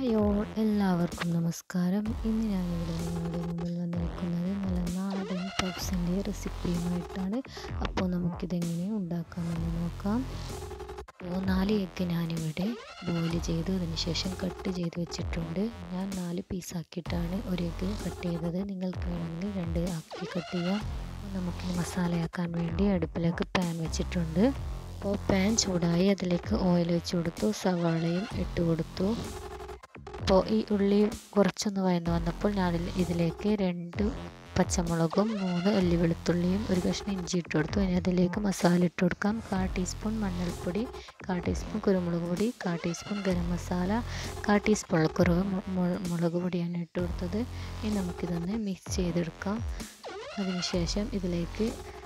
hi all എല്ലാവർക്കും നമസ്കാരം ഇന്ന് ഞാൻ ഇവിടെ നിങ്ങളുടെ മുമ്പിൽ വന്നിരിക്കുന്നത് നല്ല നാടൻ പപ്സിൻ്റെ റെസിപ്പിയുമായിട്ടാണ് അപ്പോൾ നമുക്കിതെങ്ങനെ ഉണ്ടാക്കാമെന്ന് നോക്കാം അപ്പോൾ നാല് എഗ്ഗ് ഞാനിവിടെ ബോയിൽ ചെയ്തു അതിന് ശേഷം കട്ട് ചെയ്ത് വെച്ചിട്ടുണ്ട് ഞാൻ നാല് പീസാക്കിയിട്ടാണ് ഒരു എഗ്ഗ് കട്ട് ചെയ്തത് നിങ്ങൾക്ക് വേണമെങ്കിൽ രണ്ട് ആക്കി കട്ട് ചെയ്യാം നമുക്കിനി മസാലയാക്കാൻ വേണ്ടി അടുപ്പിലേക്ക് പാൻ വെച്ചിട്ടുണ്ട് അപ്പോൾ പാൻ ചൂടായി അതിലേക്ക് ഓയിൽ വെച്ച് കൊടുത്തു സവാളയും ഇട്ട് കൊടുത്തു അപ്പോൾ ഈ ഉള്ളി കുറച്ചൊന്ന് വയന്ന് വന്നപ്പോൾ ഞാൻ ഇതിലേക്ക് രണ്ട് പച്ചമുളകും മൂന്ന് അല്ലി വെളുത്തുള്ളിയും ഒരു കഷ്ണം ഇഞ്ചി ഇട്ട് കൊടുത്തു ഇനി അതിലേക്ക് മസാല ഇട്ട് കൊടുക്കാം കാ ടീസ്പൂൺ മഞ്ഞൾപ്പൊടി കാ ടീസ്പൂൺ കുരുമുളക് പൊടി കാ ടീസ്പൂൺ ഗരം മസാല കാ ടീസ്പൂൺ കുറവ് മുളക് പൊടിയാണ് ഇട്ട് കൊടുത്തത് ഇനി നമുക്കിതൊന്ന് മിക്സ് ചെയ്തെടുക്കാം അതിനുശേഷം ഇതിലേക്ക്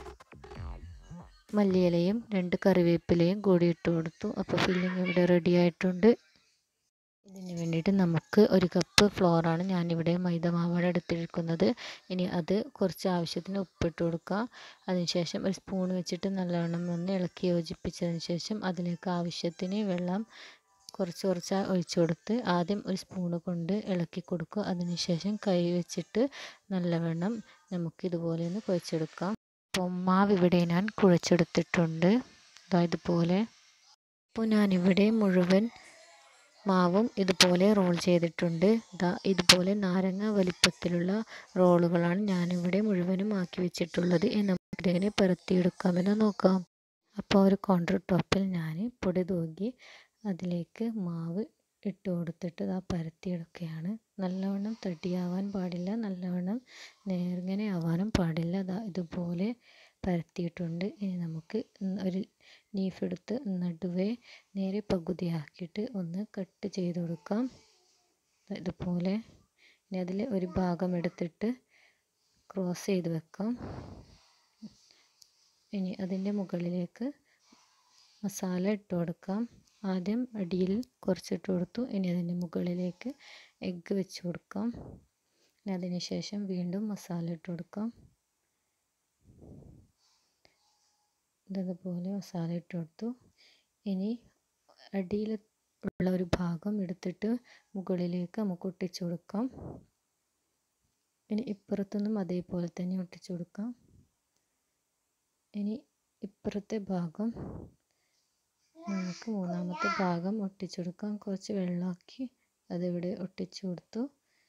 മല്ലിയിലയും രണ്ട് കറിവേപ്പിലയും കൂടി ഇട്ട് കൊടുത്തു അപ്പോൾ ഫില്ലിങ് ഇവിടെ റെഡി ആയിട്ടുണ്ട് ഇതിന് വേണ്ടിയിട്ട് നമുക്ക് ഒരു കപ്പ് ഫ്ലോറാണ് ഞാനിവിടെ മൈദ മാവാണ് എടുത്തിരിക്കുന്നത് ഇനി അത് കുറച്ച് ആവശ്യത്തിന് ഉപ്പിട്ട് കൊടുക്കുക അതിനുശേഷം ഒരു സ്പൂൺ വെച്ചിട്ട് നല്ലവണ്ണം ഒന്ന് ഇളക്കി യോജിപ്പിച്ചതിന് ശേഷം അതിലേക്ക് ആവശ്യത്തിന് വെള്ളം കുറച്ച് കുറച്ച് ഒഴിച്ചു കൊടുത്ത് ആദ്യം ഒരു സ്പൂണ് കൊണ്ട് ഇളക്കി കൊടുക്കുക അതിനുശേഷം കൈ വെച്ചിട്ട് നല്ലവണ്ണം നമുക്ക് ഇതുപോലെ ഒന്ന് കുഴച്ചെടുക്കാം അപ്പോൾ മാവ് ഇവിടെ ഞാൻ കുഴച്ചെടുത്തിട്ടുണ്ട് അതായത് പോലെ അപ്പോൾ ഞാനിവിടെ മുഴുവൻ മാവും ഇതുപോലെ റോൾ ചെയ്തിട്ടുണ്ട് ദാ ഇതുപോലെ നാരങ്ങ വലിപ്പത്തിലുള്ള റോളുകളാണ് ഞാനിവിടെ മുഴുവനും ആക്കി വെച്ചിട്ടുള്ളത് നമുക്കിതിനെ പരത്തിയെടുക്കാമെന്ന് നോക്കാം അപ്പോൾ ഒരു കൗണ്ടർ ടോപ്പിൽ ഞാൻ പൊടി തൂക്കി അതിലേക്ക് മാവ് ഇട്ട് കൊടുത്തിട്ട് ആ പരത്തിയെടുക്കുകയാണ് നല്ലവണ്ണം തടിയാവാൻ പാടില്ല നല്ലവണ്ണം നേർങ്ങനെ ആവാനും പാടില്ല അതാ ഇതുപോലെ പരത്തിയിട്ടുണ്ട് ഇനി നമുക്ക് ഒരു ലീഫ് എടുത്ത് നടുവേ നേരെ പകുതിയാക്കിയിട്ട് ഒന്ന് കട്ട് ചെയ്ത് കൊടുക്കാം ഇതുപോലെ ഇനി അതിൽ ഒരു ഭാഗം എടുത്തിട്ട് ക്രോസ് ചെയ്ത് വെക്കാം ഇനി അതിൻ്റെ മുകളിലേക്ക് മസാല ഇട്ട് കൊടുക്കാം ആദ്യം അടിയിൽ കുറച്ചിട്ട് കൊടുത്തു ഇനി അതിൻ്റെ മുകളിലേക്ക് എഗ്ഗ് വെച്ച് കൊടുക്കാം ഇനി അതിന് ശേഷം വീണ്ടും മസാല ഇട്ട് കൊടുക്കാം ഇതതുപോലെ മസാല ഇട്ട് കൊടുത്തു ഇനി അടിയിൽ ഉള്ള ഒരു ഭാഗം എടുത്തിട്ട് മുകളിലേക്ക് നമുക്ക് ഒട്ടിച്ചു കൊടുക്കാം ഇനി ഇപ്പുറത്തുനിന്നും അതേപോലെ തന്നെ ഒട്ടിച്ചു കൊടുക്കാം ഇനി ഇപ്പുറത്തെ ഭാഗം നമുക്ക് മൂന്നാമത്തെ ഭാഗം ഒട്ടിച്ചു കൊടുക്കാം കുറച്ച് വെള്ളമാക്കി അതിവിടെ ഒട്ടിച്ചു കൊടുത്തു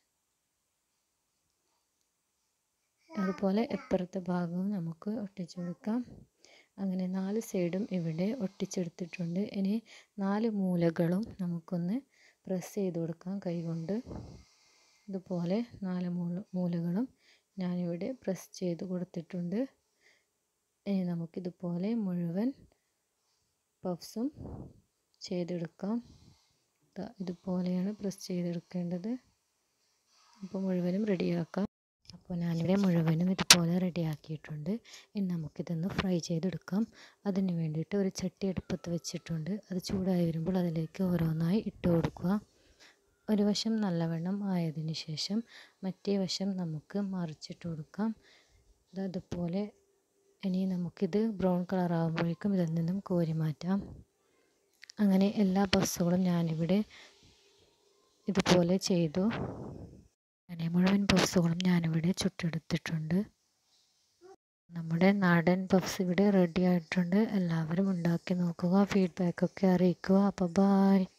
അതുപോലെ ഇപ്പുറത്തെ ഭാഗവും നമുക്ക് ഒട്ടിച്ചു കൊടുക്കാം അങ്ങനെ നാല് സൈഡും ഇവിടെ ഒട്ടിച്ചെടുത്തിട്ടുണ്ട് ഇനി നാല് മൂലകളും നമുക്കൊന്ന് പ്രസ് ചെയ്ത് കൊടുക്കാം കൈകൊണ്ട് ഇതുപോലെ നാല് മൂല മൂലകളും ഞാനിവിടെ പ്രസ് ചെയ്ത് കൊടുത്തിട്ടുണ്ട് ഇനി നമുക്കിതുപോലെ മുഴുവൻ പഫ്സും ചെയ്തെടുക്കാം ഇതുപോലെയാണ് പ്രസ് ചെയ്തെടുക്കേണ്ടത് അപ്പോൾ മുഴുവനും റെഡിയാക്കാം അപ്പോൾ ഞാനിവിടെ മുഴുവനും ഇതുപോലെ റെഡിയാക്കിയിട്ടുണ്ട് ഇനി നമുക്കിതൊന്ന് ഫ്രൈ ചെയ്തെടുക്കാം അതിന് വേണ്ടിയിട്ട് ഒരു ചട്ടി അടുപ്പത്ത് വെച്ചിട്ടുണ്ട് അത് ചൂടായി വരുമ്പോൾ അതിലേക്ക് ഓരോന്നായി ഇട്ട് കൊടുക്കുക ഒരു വശം നല്ലവണ്ണം ആയതിനു ശേഷം മറ്റേ വശം നമുക്ക് മറിച്ചിട്ട് കൊടുക്കാം അതുപോലെ ഇനി നമുക്കിത് ബ്രൗൺ കളർ ആകുമ്പോഴേക്കും ഇതിൽ നിന്നും കോരി മാറ്റാം അങ്ങനെ എല്ലാ പഫ്സുകളും ഞാനിവിടെ ഇതുപോലെ ചെയ്തു അങ്ങനെ മുഴുവൻ പഫ്സുകളും ഞാനിവിടെ ചുട്ടെടുത്തിട്ടുണ്ട് നമ്മുടെ നാടൻ പഫ്സ് ഇവിടെ റെഡി ആയിട്ടുണ്ട് എല്ലാവരും ഉണ്ടാക്കി നോക്കുക ഫീഡ്ബാക്കൊക്കെ അറിയിക്കുക അപ്പോൾ ബായ്